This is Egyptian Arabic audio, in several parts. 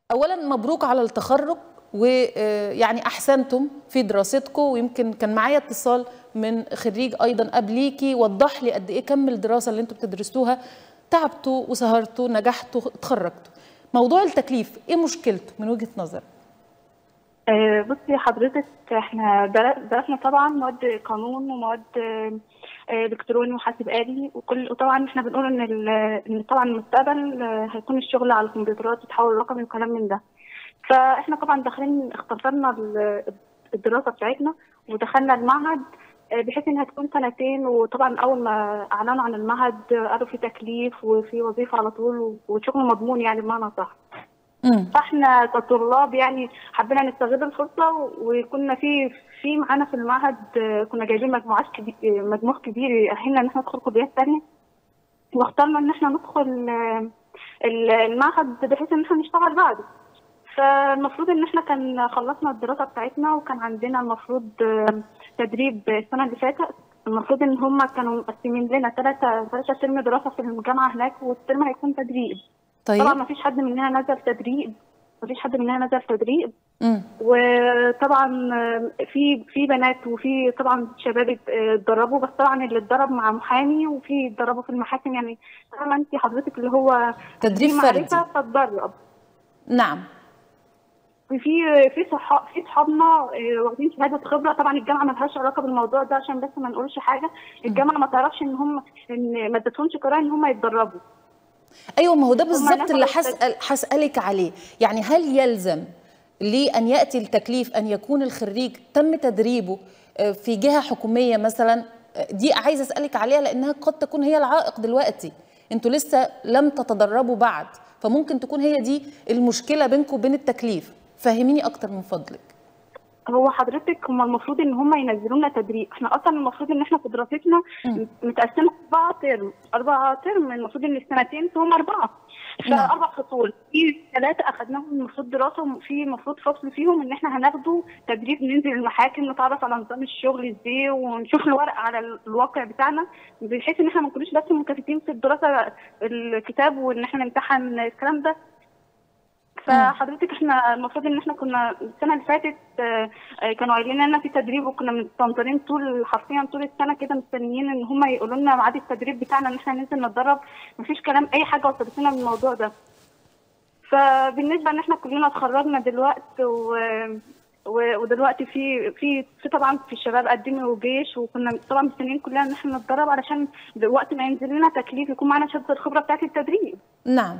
اولا مبروك على التخرج ويعني احسنتم في دراستكم ويمكن كان معايا اتصال من خريج ايضا قبليكي وضح لي قد ايه كم الدراسه اللي انتم بتدرسوها تعبتوا وسهرتوا نجحتوا اتخرجتوا موضوع التكليف ايه مشكلته من وجهه نظرك آه، بصي حضرتك احنا در- درسنا طبعا مواد قانون ومواد آه، الكتروني وحاسب آلي وكل وطبعا احنا بنقول ان ال- ان طبعا المستقبل آه، هيكون الشغل على الكمبيوترات والتحول الرقمي وكلام من ده فاحنا طبعا داخلين اخترنا ال- الدراسه بتاعتنا ودخلنا المعهد آه، بحيث انها تكون سنتين وطبعا اول ما اعلنوا عن المعهد آه، قالوا في تكليف وفي وظيفه على طول وشغل مضمون يعني بمعنى صح امم فاحنا كطلاب يعني حبينا نستغل الفرصه وكنا في في معانا في المعهد آه، كنا جايبين مجموعات كبير مجموع كبير يأهلنا ان احنا ندخل كليات تانية واخترنا ان احنا ندخل آه، ال- المعهد بحيث ان احنا نشتغل بعده فالمفروض ان احنا كان خلصنا الدراسه بتاعتنا وكان عندنا المفروض آه، تدريب السنه اللي فاتت المفروض ان هم كانوا مقسمين لنا ثلاثه ثلاثه ترم دراسه في الجامعه هناك والترم هيكون تدريب طبعا طيب ما فيش حد مننا نزل تدريب ما فيش حد مننا نزل تدريب امم وطبعا في في بنات وفي طبعا شباب ات- اتدربوا بس طبعا اللي اتدرب مع محامي وفي اتدربوا في المحاكم يعني طبعا انت حضرتك اللي هو تدريب في فردي معرفه فاتدرب نعم وفي في صحاب في صحابنا اه، واخدين شهاده خبره طبعا الجامعه ما لهاش علاقه بالموضوع ده عشان بس ما نقولش حاجه الجامعه ما تعرفش ان هم ان ما ادتهمش قرار ان هم يتدربوا ايوه ما هو ده بالظبط اللي نفعوا حسأل حسألك عليه يعني هل يلزم لأن يأتي التكليف أن يكون الخريج تم تدريبه آه، في جهة حكومية مثلا آه، دي عايزة أسألك عليها لأنها قد تكون هي العائق دلوقتي انتوا لسه لم تتدربوا بعد فممكن تكون هي دي المشكلة بينكم وبين التكليف فهميني أكتر من فضلك هو حضرتك هم المفروض ان هم ينزلوا لنا تدريب احنا اصلا المفروض ان احنا في دراستنا مم. متقسمه اربع ترم اربع ترم المفروض ان السنتين فيهم اربعه نعم. فاربع فصول في ثلاثه اخذناهم المفروض دراسه وفي المفروض فصل فيهم ان احنا هناخده تدريب ننزل المحاكم نتعرف على نظام الشغل ازاي ونشوف الورق على ال- الواقع بتاعنا بحيث ان احنا ما نكونش بس مكتفين في الدراسه الكتاب وان احنا نمتحن الكلام ده فحضرتك احنا المفروض ان احنا كنا السنه اللي فاتت آه، آه، كانوا قايلين لنا في تدريب وكنا مستنطرين طول حرفيا طول السنه كده مستنيين ان هم يقولوا لنا ميعاد التدريب بتاعنا ان احنا ننزل نتدرب مفيش كلام اي حاجه وصلت لنا من الموضوع ده فبالنسبه ان احنا كلنا اتخرجنا دلوقتي و و- ودلوقتي في في في طبعا في الشباب قدموا جيش وكنا طبعا مستنيين كلنا ان احنا نتدرب علشان وقت ما ينزل لنا تكليف يكون معانا شهاده الخبره بتاعت التدريب نعم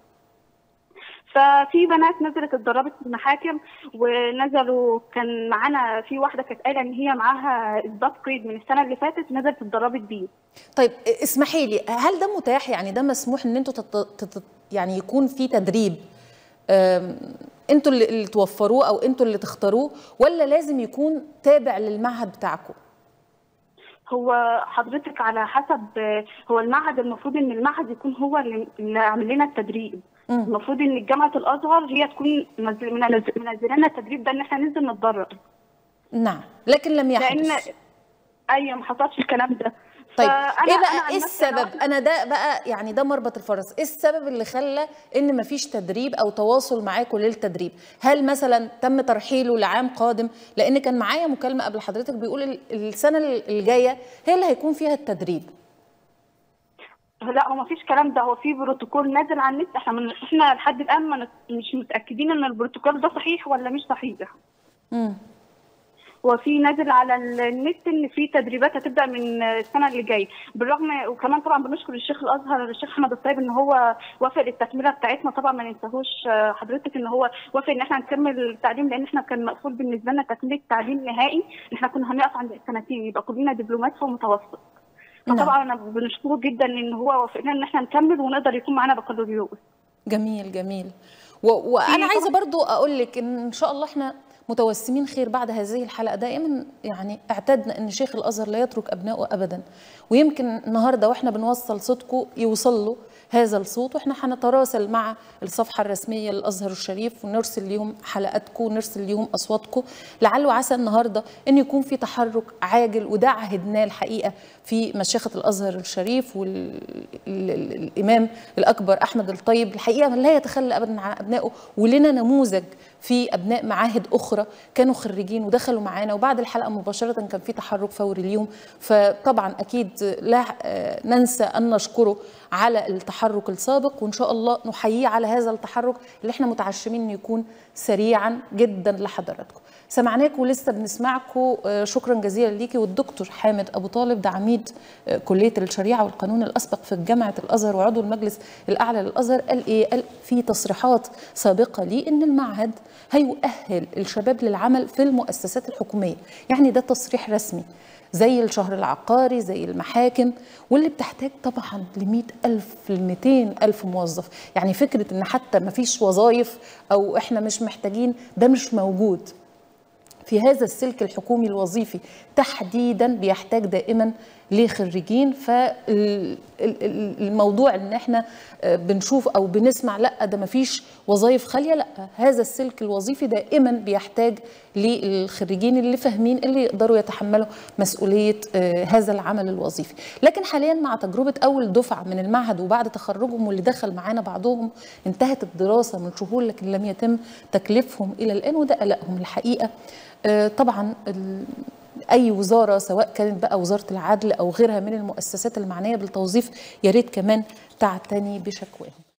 ففي بنات نزلت اتدربت في المحاكم ونزلوا كان معانا في واحده كانت قايله ان هي معاها اثبات قيد من السنه اللي فاتت نزلت اتدربت بيه طيب اسمحي لي هل ده متاح يعني ده مسموح ان انتوا تت... تت... يعني يكون في تدريب أم، انتوا اللي, اللي توفروه او انتوا اللي تختاروه ولا لازم يكون تابع للمعهد بتاعكم هو حضرتك على حسب هو المعهد المفروض ان المعهد يكون هو اللي اللي عامل لنا التدريب مم. المفروض ان جامعه الازهر هي تكون منزل- منزل- منزله لنا التدريب ده ان احنا ننزل نتدرب نعم لكن لم لان يحدث ايوه ما حصلش الكلام ده طيب فأنا- ايه أنا بقى عن ايه نفسي أنا السبب انا ده بقى يعني ده مربط الفرس ايه السبب اللي خلى ان مفيش تدريب او تواصل معاكم للتدريب هل مثلا تم ترحيله لعام قادم لان كان معايا مكالمه قبل حضرتك بيقول ال- السنه الجايه هي اللي هيكون فيها التدريب لا هو مفيش كلام ده هو في بروتوكول نازل على النت احنا من احنا لحد الان ما نت- مش متاكدين ان البروتوكول ده صحيح ولا مش صحيح امم هو في نازل على النت ان في تدريبات هتبدا من السنه اللي جايه بالرغم وكمان طبعا بنشكر الشيخ الازهر الشيخ احمد الطيب ان هو وافق التكمله بتاعتنا طبعا ما ننساهوش آه، حضرتك ان هو وافق ان احنا نكمل التعليم لان احنا كان مقفول بالنسبه لنا تكمله تعليم نهائي احنا كنا هنقف عند السنتين يبقى كلنا دبلومات في متوسط نعم. فطبعا انا بنشكره جدا ان هو وافق لنا ان احنا نكمل ونقدر يكون معانا بكالوريوس جميل جميل و... وانا في عايزه طبعاً- برضو اقول لك ان ان شاء الله احنا متوسمين خير بعد هذه الحلقه دائما يعني اعتدنا ان شيخ الازهر لا يترك ابنائه ابدا ويمكن النهارده واحنا بنوصل صوتكم يوصل له هذا الصوت واحنا هنتراسل مع الصفحه الرسميه للازهر الشريف ونرسل ليهم حلقاتكم ونرسل ليهم اصواتكم لعل وعسى النهارده ان يكون في تحرك عاجل وده عهدناه الحقيقه في مشيخه الازهر الشريف والامام الاكبر احمد الطيب الحقيقه لا يتخلى ابدا عن ابنائه ولنا نموذج في ابناء معاهد اخرى كانوا خريجين ودخلوا معانا وبعد الحلقه مباشره كان في تحرك فوري ليهم فطبعا اكيد لا ننسى ان نشكره على التحرك السابق وان شاء الله نحييه على هذا التحرك اللي احنا متعشمين انه يكون سريعا جدا لحضراتكم سمعناكم ولسه بنسمعكم شكرا جزيلا ليكي والدكتور حامد ابو طالب ده عميد كليه الشريعه والقانون الاسبق في جامعه الازهر وعضو المجلس الاعلى للازهر قال ايه قال في تصريحات سابقه ليه ان المعهد هيؤهل الشباب للعمل في المؤسسات الحكوميه يعني ده تصريح رسمي زي الشهر العقاري زي المحاكم واللي بتحتاج طبعا ل ألف ل 200 ألف موظف يعني فكرة إن حتى ما فيش وظائف أو إحنا مش محتاجين ده مش موجود في هذا السلك الحكومي الوظيفي تحديدا بيحتاج دائما لخريجين فالموضوع ان احنا بنشوف او بنسمع لا ده ما فيش وظائف خاليه لا هذا السلك الوظيفي دائما بيحتاج للخريجين اللي فاهمين اللي يقدروا يتحملوا مسؤوليه هذا العمل الوظيفي لكن حاليا مع تجربه اول دفعه من المعهد وبعد تخرجهم واللي دخل معانا بعضهم انتهت الدراسه من شهور لكن لم يتم تكليفهم الى الان وده قلقهم الحقيقه طبعا اي وزاره سواء كانت بقى وزاره العدل او غيرها من المؤسسات المعنيه بالتوظيف يا ريت كمان تعتني بشكواهم